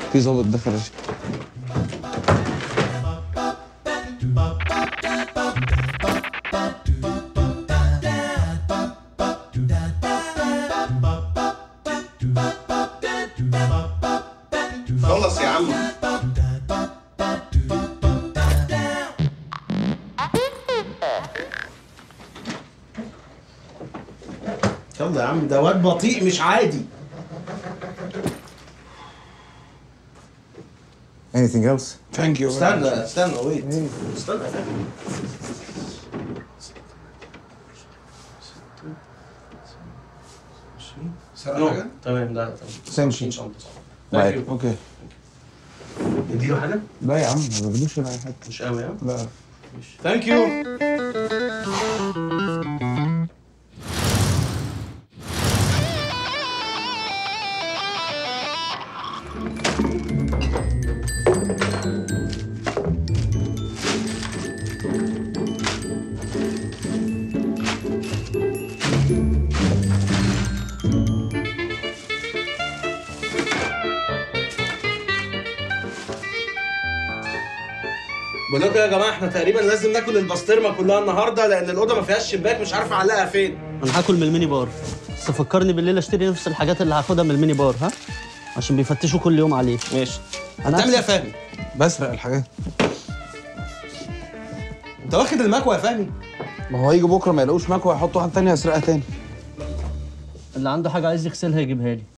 في ظابط دخل يا شيخ. خلص يا عم يلا يا عم ده واد بطيء مش عادي Anything else? Thank you. استنى استنى ويت استنى يا فندم. سرق حاجه؟ تمام لا Thank تمام you. شنطة Right. Thank you. اوكي نديله حاجة؟ لا يا عم ما بجيبوش ولا اي حاجه مش قوي ها؟ لا ثانك يو بقول لكم يا جماعه احنا تقريبا لازم ناكل البسطرمه كلها النهارده لان الاوضه ما فيهاش شباك مش عارف اعلقها فين انا هاكل من الميني بار بس فكرني بالليل اشتري نفس الحاجات اللي هاخدها من الميني بار ها عشان بيفتشوا كل يوم عليه ماشي انا هتعمل ايه يا فهمي؟ بسرق الحاجات انت واخد المكوى يا فهمي؟ ما هو هيجي بكره ما يلاقوش مكوى يحط واحد تاني يسرقها تاني اللي عنده حاجه عايز يغسلها يجيبها لي